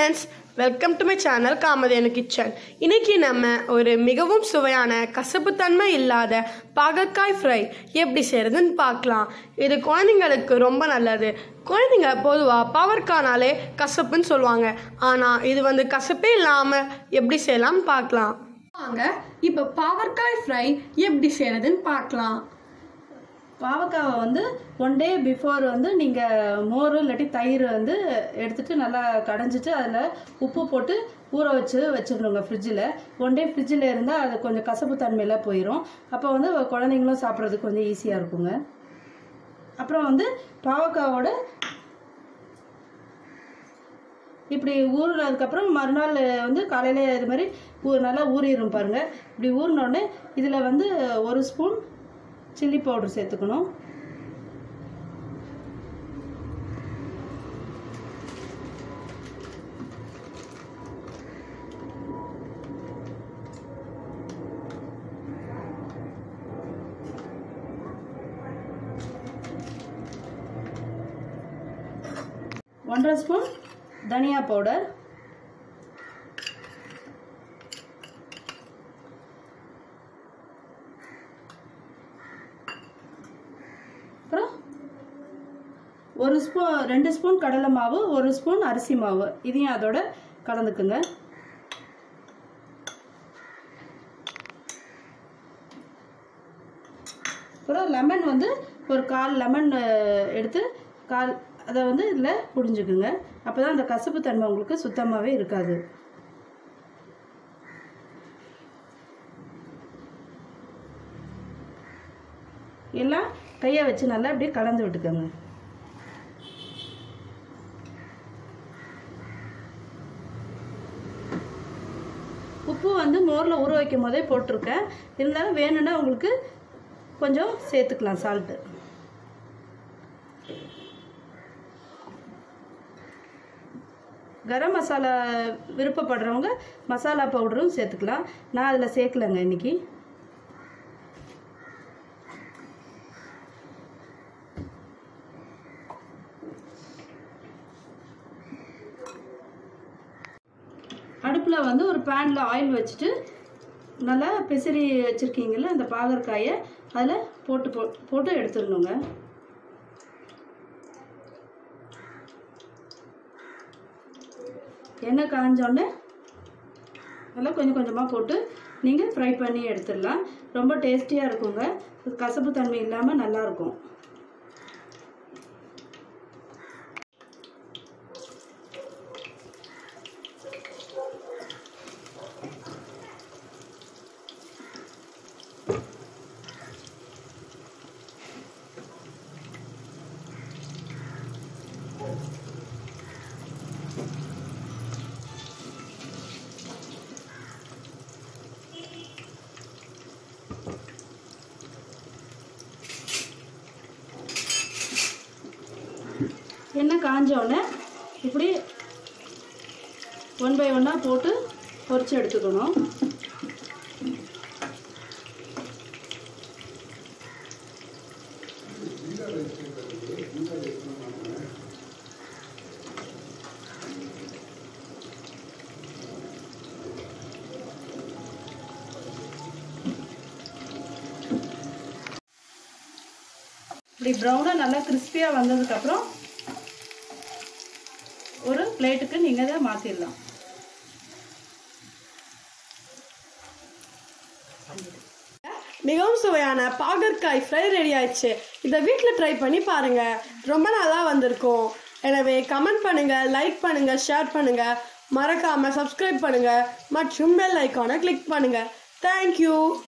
friends welcome to my channel Kamadhenu kitchen இன்னைக்கு நம்ம ஒரு மிகவும் சுவையான கசப்புத்தன்மை இல்லாத பாகற்காய் ஃப்ரை எப்படி செய்கிறதுன்னு பார்க்கலாம் இது குழந்தைங்களுக்கு ரொம்ப நல்லது குழந்தைங்க பொதுவாக பாவற்கானாலே கசப்புன்னு சொல்லுவாங்க ஆனால் இது வந்து கசப்பே இல்லாமல் எப்படி செய்யலாம்னு பார்க்கலாம் வாங்க இப்போ பாவற்காய் ஃப்ரை எப்படி செய்கிறதுன்னு பார்க்கலாம் பாவக்காவை வந்து ஒன் டே பிஃபோர் வந்து நீங்கள் மோர் இல்லாட்டி தயிர் வந்து எடுத்துட்டு நல்லா கடைஞ்சிட்டு அதில் உப்பு போட்டு ஊற வச்சு வச்சிடணுங்க ஃப்ரிட்ஜில் ஒன் டே ஃப்ரிட்ஜில் இருந்தால் அது கொஞ்சம் கசப்பு தன்மையில் போயிடும் அப்போ வந்து குழந்தைங்களும் சாப்பிட்றதுக்கு கொஞ்சம் ஈஸியாக இருக்குங்க அப்புறம் வந்து பாவக்காவோட இப்படி ஊறினதுக்கப்புறம் மறுநாள் வந்து காலையில் இது மாதிரி ஊ நல்லா ஊறிடும் பாருங்கள் இப்படி ஊறினோடனே இதில் வந்து ஒரு ஸ்பூன் சில்லி பவுடர் சேர்த்துக்கணும் ஒன்றரை ஸ்பூன் தனியா பவுடர் அப்புறம் ஒரு ஸ்பூன் ரெண்டு ஸ்பூன் கடலை மாவு ஒரு ஸ்பூன் அரிசி மாவு இதையும் அதோட கலந்துக்குங்க அப்புறம் லெமன் வந்து ஒரு கால் லெமன் எடுத்து கால் அதை வந்து இதில் புடிஞ்சுக்குங்க அப்போ தான் அந்த கசப்பு தன்மை உங்களுக்கு சுத்தமாகவே இருக்காது எல்லாம் கையை வச்சு நல்லா அப்படியே கலந்து விட்டுக்கோங்க உப்பு வந்து மோரில் ஊற வைக்கும் போதே போட்டிருக்கேன் இருந்தாலும் வேணும்னா உங்களுக்கு கொஞ்சம் சேர்த்துக்கலாம் சால்ட்டு கரம் மசாலா விருப்பப்படுறவங்க மசாலா பவுடரும் சேர்த்துக்கலாம் நான் அதில் சேர்க்கலைங்க இன்னைக்கு அடுப்பில் வந்து ஒரு பேனில் ஆயில் வச்சுட்டு நல்லா பிசிறி வச்சுருக்கீங்கல்ல அந்த பாகற்காயை அதில் போட்டு போ போட்டு எடுத்துடணுங்க எண்ணெய் காஞ்சோடனே நல்லா கொஞ்சம் கொஞ்சமாக போட்டு நீங்கள் ஃப்ரை பண்ணி எடுத்துடலாம் ரொம்ப டேஸ்டியாக இருக்குங்க கசப்பு தன்மை இல்லாமல் நல்லாயிருக்கும் எண்ணெய் காஞ்சோடனே இப்படி ஒன் பை ஒன்னாக போட்டு பொரிச்சு எடுத்துக்கணும் இப்படி ப்ரௌனாக நல்லா கிறிஸ்பியாக வந்ததுக்கப்புறம் ஒரு பிளேட்டுக்கு நீங்கள் அதை மாற்றிடலாம் மிகவும் சுவையான பாகற்காய் ஃப்ரை ரெடி ஆயிடுச்சு இதை வீட்டில் ட்ரை பண்ணி பாருங்கள் ரொம்ப நல்லா வந்திருக்கும் எனவே கமெண்ட் பண்ணுங்கள் லைக் பண்ணுங்கள் ஷேர் பண்ணுங்கள் மறக்காமல் சப்ஸ்கிரைப் பண்ணுங்கள் மற்றும் பெல் ஐக்கானை கிளிக் பண்ணுங்கள் தேங்க்யூ